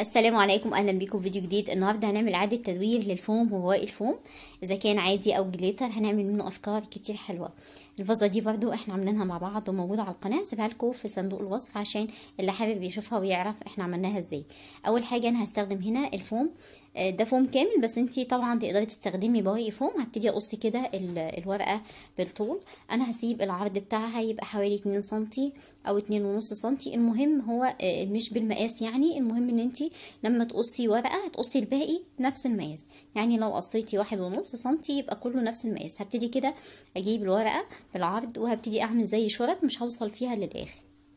السلام عليكم اهلا بيكم في فيديو جديد النهارده هنعمل اعاده تدوير للفوم وبواقي الفوم اذا كان عادي او جليتر هنعمل منه افكار كتير حلوه الفازه دي برضو احنا عاملينها مع بعض وموجوده على القناه سيبها لكم في صندوق الوصف عشان اللي حابب يشوفها ويعرف احنا عملناها ازاي اول حاجه انا هستخدم هنا الفوم ده فوم كامل بس انتي طبعا تقدري تستخدمي بواقي فوم هبتدي اقص كده الورقه بالطول انا هسيب العرض بتاعها يبقى حوالي 2 سنتي او 2 ونص سنتي المهم هو مش بالمقاس يعني المهم ان انتي لما تقصي ورقه هتقصي الباقي نفس المقاس يعني لو قصيتي واحد ونص سنتي يبقى كله نفس المقاس هبتدي كده اجيب الورقه بالعرض وهبتدي اعمل زي شرط مش هوصل فيها للاخر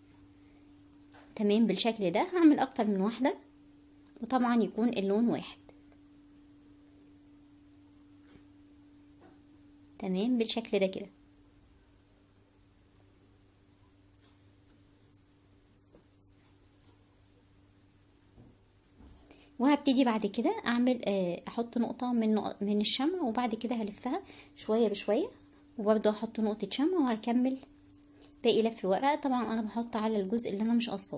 تمام بالشكل ده هعمل اكتر من واحده وطبعا يكون اللون واحد تمام بالشكل ده كده وهبتدي بعد كده اعمل احط نقطة من من الشمع وبعد كده هلفها شوية بشوية وبرضه احط نقطة شمع وهكمل باقي لف الورقة طبعا انا بحط على الجزء اللي انا مش قصاه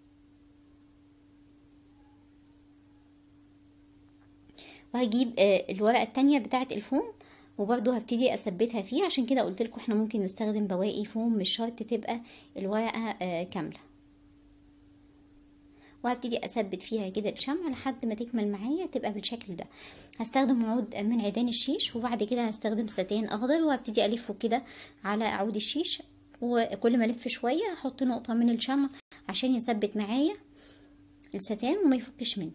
وهجيب الورقة التانية بتاعة الفوم وبرضو هبتدي اثبتها فيه عشان كده قلت لكم احنا ممكن نستخدم بواقي فوم مش شرط تبقى الورقه آه كامله وهبتدي اثبت فيها كده الشمع لحد ما تكمل معايا تبقى بالشكل ده هستخدم عود من عيدان الشيش وبعد كده هستخدم ستان اخضر وهبتدي الفه كده على عود الشيش وكل ما الف شويه هحط نقطه من الشمع عشان يثبت معايا الستان وما يفكش مني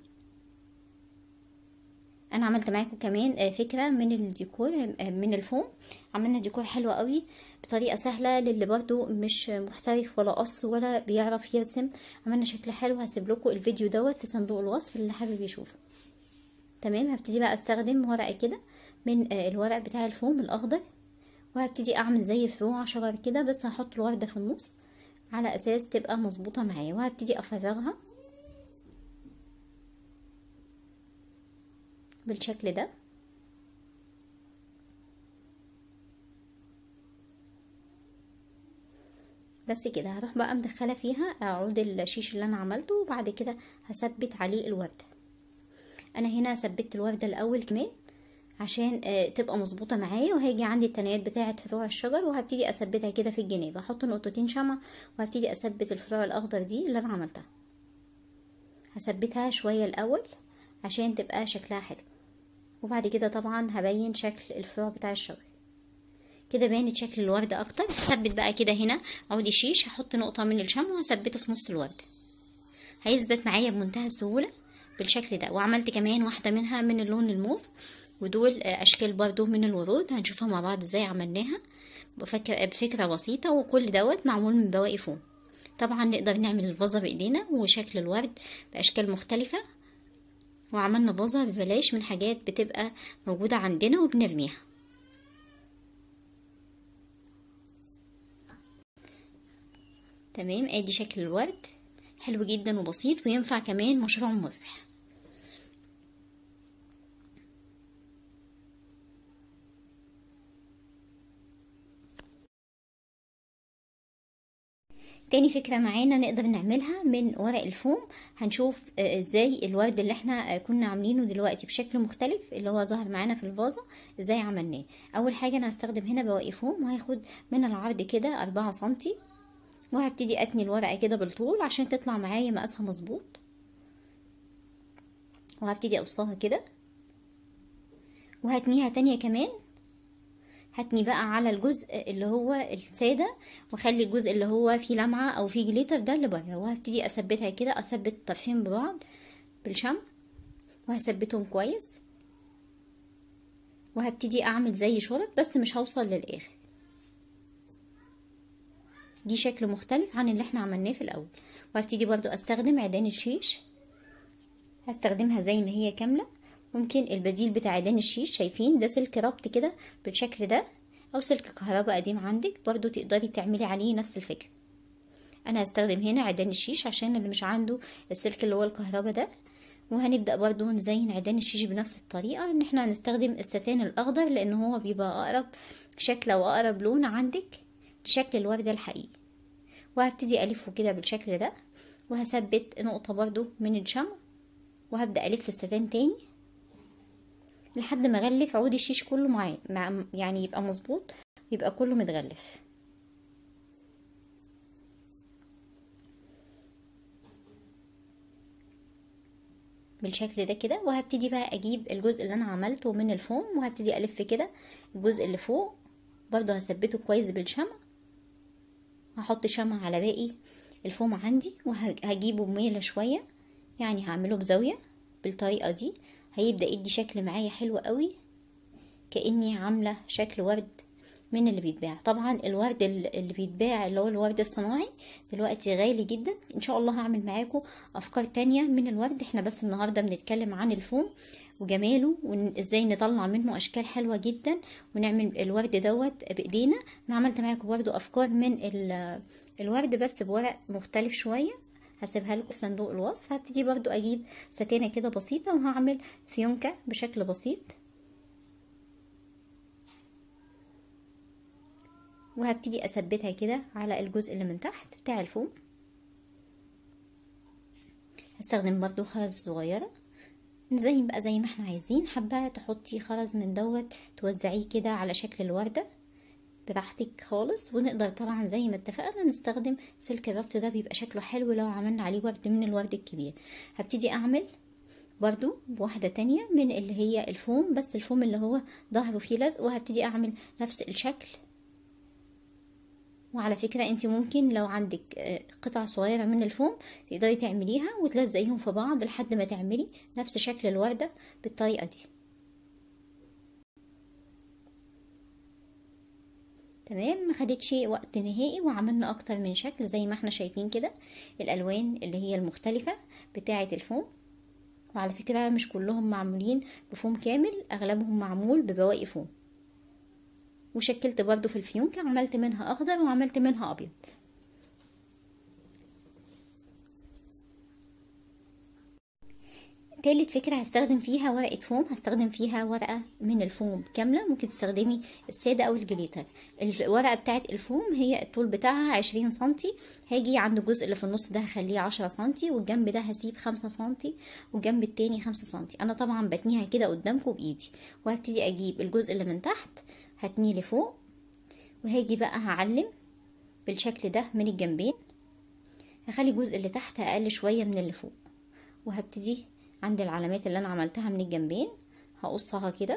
انا عملت معاكم كمان فكره من الديكور من الفوم عملنا ديكور حلو قوي بطريقه سهله للي برضو مش محترف ولا قص ولا بيعرف يرسم عملنا شكل حلو هسيب لكم الفيديو دوت في صندوق الوصف اللي حابب يشوفه تمام هبتدي بقى استخدم ورقه كده من الورق بتاع الفوم الاخضر وهبتدي اعمل زي فروع شجر كده بس هحط الورده في النص على اساس تبقى مظبوطه معايا وهبتدي افرغها بالشكل ده بس كده هروح بقى مدخله فيها عود الشيش اللي انا عملته وبعد كده هثبت عليه الورده انا هنا ثبت الورده الاول كمان عشان تبقى مظبوطه معايا وهيجي عندي التنايات بتاعه فروع الشجر وهبتدي اثبتها كده في الجناب احط نقطتين شمع وهبتدي اثبت الفروع الاخضر دي اللي انا عملتها هثبتها شويه الاول عشان تبقى شكلها حلو وبعد كده طبعا هبين شكل الفروع بتاع الشجر كده بانت شكل الوردة اكتر هثبت بقى كده هنا عود الشيش هحط نقطة من الشمع وهثبته في نص الوردة هيثبت معايا بمنتهى السهولة بالشكل ده وعملت كمان واحدة منها من اللون الموف ودول اشكال برضو من الورود هنشوفها مع بعض ازاي عملناها بفكر بفكرة بسيطة وكل دوت معمول من بواقي فوم طبعا نقدر نعمل الفازة بايدينا وشكل الورد باشكال مختلفة وعملنا فازة ببلاش من حاجات بتبقى موجودة عندنا وبنرميها تمام ادي شكل الورد حلو جدا وبسيط وينفع كمان مشروع مربح تاني فكرة معانا نقدر نعملها من ورق الفوم هنشوف ازاي الورد اللي احنا كنا عاملينه دلوقتي بشكل مختلف اللي هو ظهر معانا في الفازة ازاي عملناه اول حاجة انا هستخدم هنا بواقي فوم وهاخد من العرض كده اربعة سنتي وهبتدي اتني الورقة كده بالطول عشان تطلع معايا مقاسها مظبوط وهبتدي اقصها كده وهتنيها تانية كمان هتني بقى على الجزء اللي هو السادة واخلي الجزء اللي هو فيه لمعة او فيه جليتر ده اللي بره وهبتدي اثبتها كده اثبت الطرفين ببعض بالشمع وهثبتهم كويس وهبتدي اعمل زي شرط بس مش هوصل للاخر دي شكل مختلف عن اللي احنا عملناه في الاول وهبتدي برضو استخدم عيدان الشيش هستخدمها زي ما هي كامله ممكن البديل بتاع عيدان الشيش شايفين ده سلك ربط كده بالشكل ده او سلك كهرباء قديم عندك برضو تقدري تعملي عليه نفس الفكرة انا هستخدم هنا عيدان الشيش عشان اللي مش عنده السلك اللي هو الكهرباء ده وهنبدأ برضو نزين عيدان الشيش بنفس الطريقة ان احنا هنستخدم الستان الاخضر لان هو بيبقى اقرب شكل واقرب لون عندك لشكل الوردة الحقيقي وهبتدي ألفه كده بالشكل ده وهثبت نقطة برضو من الشمع وهبدا الف الستان تاني لحد ما اغلف عود الشيش كله معايا مع يعني يبقى مظبوط ويبقى كله متغلف بالشكل ده كده وهبتدي بقى اجيب الجزء اللي انا عملته من الفوم وهبتدي الف كده الجزء اللي فوق برضو هثبته كويس بالشمع هحط شمع على باقي الفوم عندي وهجيبه بميلة شوية يعني هعمله بزاوية بالطريقة دي هيبدأ يدي شكل معايا حلو قوي كأني عاملة شكل ورد من اللي بيتباع طبعا الورد اللي بيتباع اللي هو الورد الصناعي دلوقتي غالي جدا ان شاء الله هعمل معاكم افكار تانية من الورد احنا بس النهاردة بنتكلم عن الفوم وجماله وازاي نطلع منه اشكال حلوة جدا ونعمل الورد دوت بايدينا انا عملت معاكم برضو افكار من الورد بس بورق مختلف شوية هسيبها لكم في صندوق الوصف هبتدي برضو اجيب ستانة كده بسيطة وهعمل فيونكة بشكل بسيط وهبتدي اثبتها كده على الجزء اللي من تحت بتاع الفوم هستخدم برضو خرز صغيرة زي بقى زي ما احنا عايزين حابة تحطي خرز من دوت توزعيه كده على شكل الوردة براحتك خالص ونقدر طبعا زي ما اتفقنا نستخدم سلك الربط ده بيبقى شكله حلو لو عملنا عليه ورد من الورد الكبير هبتدي اعمل برضو بواحدة تانية من اللي هي الفوم بس الفوم اللي هو ظهره فيه لزق وهبتدي اعمل نفس الشكل وعلى فكرة انت ممكن لو عندك قطع صغيرة من الفوم تقدري تعمليها وتلزقيهم في بعض لحد ما تعملي نفس شكل الوردة بالطريقة دي تمام ما خدتش وقت نهائي وعملنا اكتر من شكل زي ما احنا شايفين كده الالوان اللي هي المختلفة بتاعة الفوم وعلى فكرة مش كلهم معمولين بفوم كامل اغلبهم معمول ببواقي فوم وشكلت برضو في الفيونكة عملت منها اخضر وعملت منها ابيض تالت فكرة هستخدم فيها ورقة فوم هستخدم فيها ورقة من الفوم كاملة ممكن تستخدمي السادة او الجليتر الورقة بتاعت الفوم هي الطول بتاعها عشرين سنتي هاجي عند الجزء اللي في النص ده هخليه عشرة سنتي والجنب ده هسيب خمسة سنتي والجنب التاني خمسة سنتي انا طبعا بتنيها كده قدامكم بايدي وهبتدي اجيب الجزء اللي من تحت هتنيه لفوق وهاجي بقى هعلم بالشكل ده من الجنبين هخلي الجزء اللي تحت اقل شوية من اللي فوق وهبتدي عند العلامات اللي انا عملتها من الجنبين هقصها كده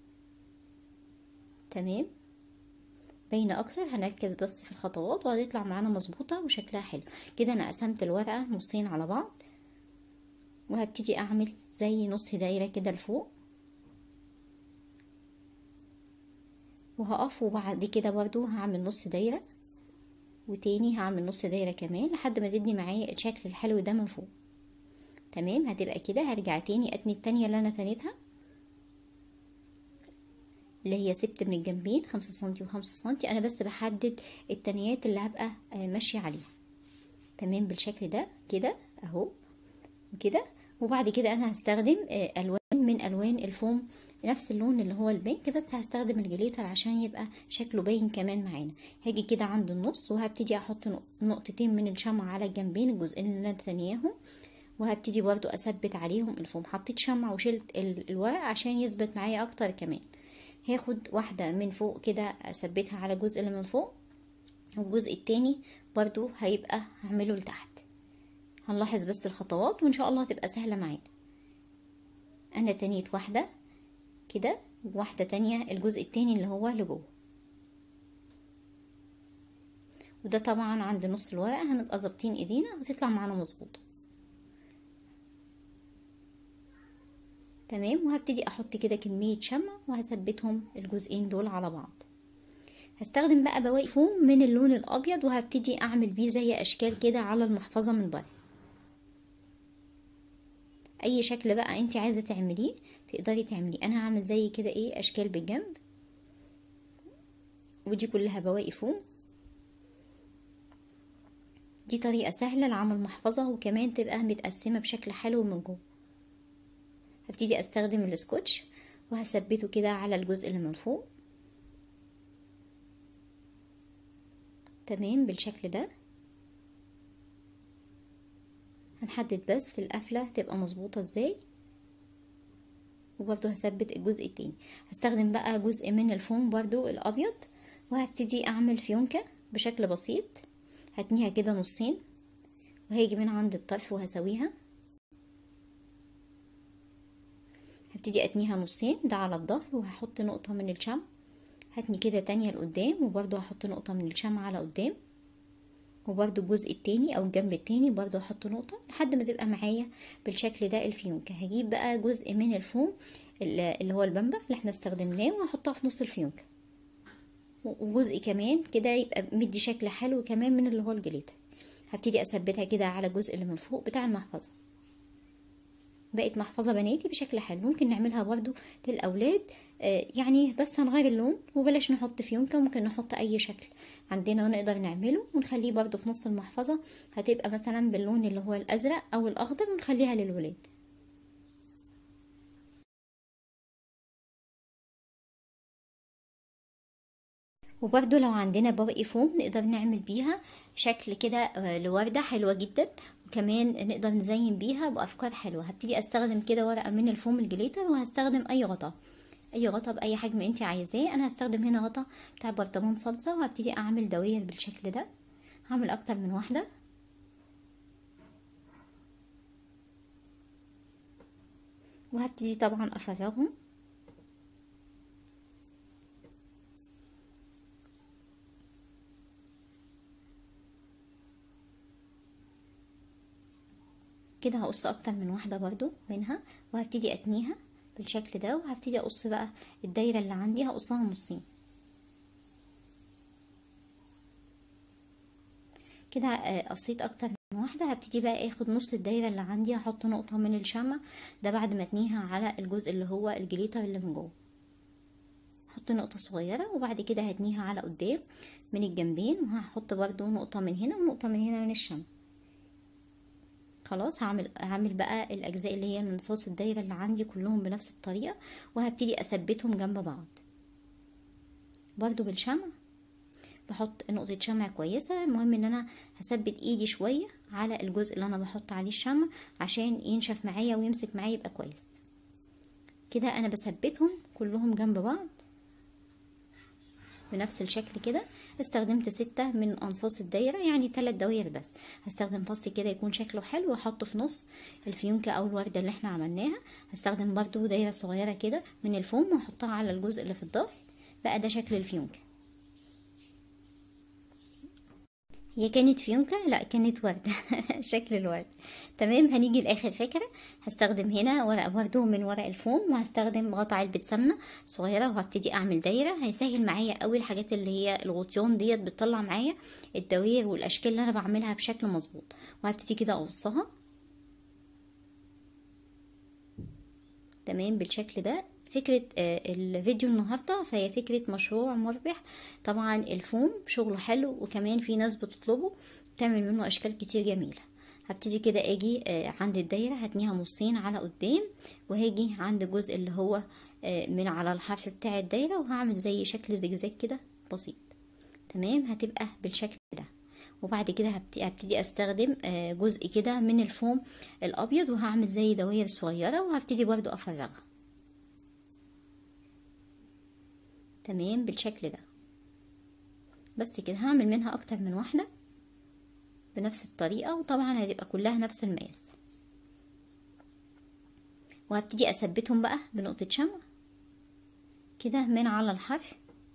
تمام باينه اكتر هنركز بس في الخطوات وهتطلع معانا مظبوطه وشكلها حلو كده انا قسمت الورقه نصين على بعض وهبتدي اعمل زي نص دايره كده لفوق وهقف وبعد كده برضو هعمل نص دايره وتاني هعمل نص دايره كمان لحد ما تدي معايا الشكل الحلو ده من فوق تمام هتبقى كده هرجع تاني اتني التانية اللي انا تنيتها اللي هي سبت من الجنبين خمسة سنتي وخمسة سنتي انا بس بحدد التنيات اللي هبقى ماشية عليها تمام بالشكل ده كده اهو وكده وبعد كده انا هستخدم الوان من الوان الفوم نفس اللون اللي هو البينك بس هستخدم الجليتر عشان يبقى شكله باين كمان معانا هاجي كده عند النص وهبتدي احط نقطتين من الشمع على الجنبين الجزئين اللي انا تانياهم وهبتدي برضو اثبت عليهم الفوم حطيت شمع وشلت الورق عشان يثبت معايا اكتر كمان هاخد واحدة من فوق كده اثبتها على الجزء اللي من فوق والجزء التاني برضو هيبقى هعمله لتحت هنلاحظ بس الخطوات وان شاء الله هتبقى سهلة معانا انا تنيت واحدة كده وواحدة تانية الجزء التاني اللي هو لجوه وده طبعا عند نص الورقة هنبقى ظابطين ايدينا وتطلع معانا مظبوطه تمام وهبتدي احط كده كمية شمع وهثبتهم الجزئين دول على بعض هستخدم بقى بواقي فوم من اللون الابيض وهبتدي اعمل بيه زي اشكال كده على المحفظة من بره اي شكل بقى انت عايزة تعمليه تقدري تعمليه انا هعمل زي كده ايه اشكال بالجنب ودي كلها بواقي فوم دي طريقة سهلة لعمل محفظة وكمان تبقى متقسمة بشكل حلو من جوه هبتدي استخدم السكوتش وهثبته كده على الجزء اللي من فوق تمام بالشكل ده هنحدد بس القفلة تبقى مظبوطة ازاي وبرضو هثبت الجزء التاني هستخدم بقى جزء من الفوم برضو الابيض وهبتدي اعمل فيونكة بشكل بسيط هتنيها كده نصين وهيجي من عند الطرف وهسويها هبتدي اتنيها نصين ده على الظهر وهحط نقطة من الشمع هتني كده تانية لقدام وبرضو هحط نقطة من الشمع على قدام وبرضو الجزء التاني او الجنب التاني برضو هحط نقطة لحد ما تبقى معايا بالشكل ده الفيونكة هجيب بقى جزء من الفوم اللي هو البامبا اللي احنا استخدمناه وهحطها في نص الفيونكة وجزء كمان كده يبقى مدي شكل حلو كمان من اللي هو الجليتر هبتدي اثبتها كده على الجزء اللي من فوق بتاع المحفظة بقت محفظة بناتي بشكل حلو ممكن نعملها برضو للأولاد آه يعني بس هنغير اللون وبلاش نحط فيونكة ممكن نحط أي شكل عندنا نقدر نعمله ونخليه برضو في نص المحفظة هتبقى مثلا باللون اللي هو الأزرق أو الأخضر ونخليها للولاد وبرضو لو عندنا بواقي فوم نقدر نعمل بيها شكل كده لوردة حلوة جدا وكمان نقدر نزين بيها بأفكار حلوة هبتدي استخدم كده ورقة من الفوم الجليتر وهستخدم اي غطا اي غطا باي حجم انت عايزاه انا هستخدم هنا غطا بتاع برطمان صلصة وهبتدي اعمل دوائر بالشكل ده هعمل اكتر من واحدة وهبتدي طبعا افرغهم كده هقص اكتر من واحده برضو منها وهبتدي اتنيها بالشكل ده وهبتدي اقص بقى الدايره اللي عندي هقصها نصين كده قصيت اكتر من واحده هبتدي بقى اخد نص الدايره اللي عندي هحط نقطه من الشمع ده بعد ما اتنيها على الجزء اللي هو الجليتر اللي من جوه هحط نقطه صغيره وبعد كده هتنيها على قدام من الجنبين وهحط برضو نقطه من هنا ونقطه من هنا من الشمع خلاص هعمل هعمل بقى الاجزاء اللي هي من صوص الدايره اللي عندي كلهم بنفس الطريقه وهبتدي اثبتهم جنب بعض برضو بالشمع بحط نقطه شمع كويسه المهم ان انا هثبت ايدي شويه على الجزء اللي انا بحط عليه الشمع عشان ينشف معايا ويمسك معايا يبقى كويس كده انا بثبتهم كلهم جنب بعض بنفس الشكل كده استخدمت ستة من انصاص الدايرة يعني ثلاث دوائر بس هستخدم فص كده يكون شكله حلو واحطه في نص الفيونكة او الوردة اللي احنا عملناها هستخدم برضو دايرة صغيرة كده من الفوم واحطها على الجزء اللي في الظهر بقى ده شكل الفيونكة هي كانت فيونكة لا كانت وردة شكل الورد تمام هنيجي لاخر فكرة هستخدم هنا ورق برضو من ورق الفوم وهستخدم غطا علبة سمنة صغيرة وهبتدي اعمل دايرة هيسهل معايا قوي الحاجات اللي هي الغطيان ديت بتطلع معايا الدوائر والاشكال اللي انا بعملها بشكل مظبوط وهبتدي كده اقصها تمام بالشكل ده فكرة الفيديو النهاردة فهي فكرة مشروع مربح طبعا الفوم شغله حلو وكمان في ناس بتطلبه بتعمل منه اشكال كتير جميلة هبتدي كده اجي عند الدايرة هتنيها نصين على قدام وهاجي عند الجزء اللي هو من على الحرف بتاع الدايرة وهعمل زي شكل زجزاج كده بسيط تمام هتبقى بالشكل ده وبعد كده هبتدي استخدم جزء كده من الفوم الابيض وهعمل زي دوائر صغيرة وهبتدي برضو افرغها تمام بالشكل ده بس كده هعمل منها اكتر من واحدة بنفس الطريقة وطبعا هتبقى كلها نفس المقاس وهبتدي اثبتهم بقى بنقطة شمع كده من على الحرف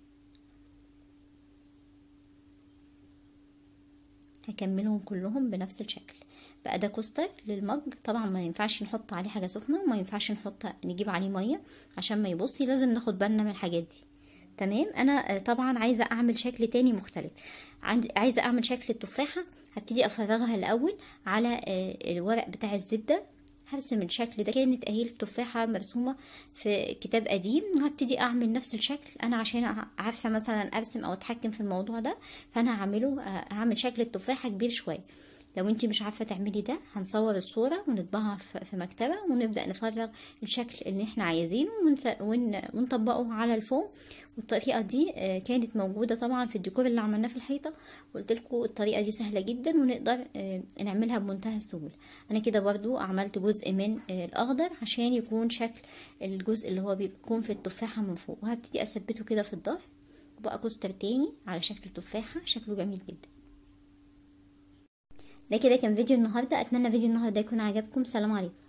هكملهم كلهم بنفس الشكل بقى ده كوستر للمج طبعا ما ينفعش نحط عليه حاجه سخنه وما ينفعش نحط نجيب عليه ميه عشان ما يبصي لازم ناخد بالنا من الحاجات دي تمام انا طبعا عايزه اعمل شكل تاني مختلف عندي عايزه اعمل شكل التفاحه هبتدي افرغها الاول على الورق بتاع الزبده هرسم الشكل ده كانت اهي التفاحه مرسومه في كتاب قديم وهبتدي اعمل نفس الشكل انا عشان عارفه مثلا ارسم او اتحكم في الموضوع ده فانا هعمله هعمل شكل التفاحه كبير شويه لو انت مش عارفه تعملي ده هنصور الصوره ونطبعها في مكتبه ونبدا نفرغ الشكل اللي احنا عايزينه ونطبقه على الفوم والطريقه دي كانت موجوده طبعا في الديكور اللي عملناه في الحيطه قلت لكم الطريقه دي سهله جدا ونقدر نعملها بمنتهى السهوله انا كده برضو عملت جزء من الاخضر عشان يكون شكل الجزء اللي هو بيكون في التفاحه من فوق وهبتدي اثبته كده في الظهر وبقى كوستر تاني على شكل تفاحه شكله جميل جدا ده كده كان فيديو النهارده اتمنى فيديو النهارده يكون عجبكم سلام عليكم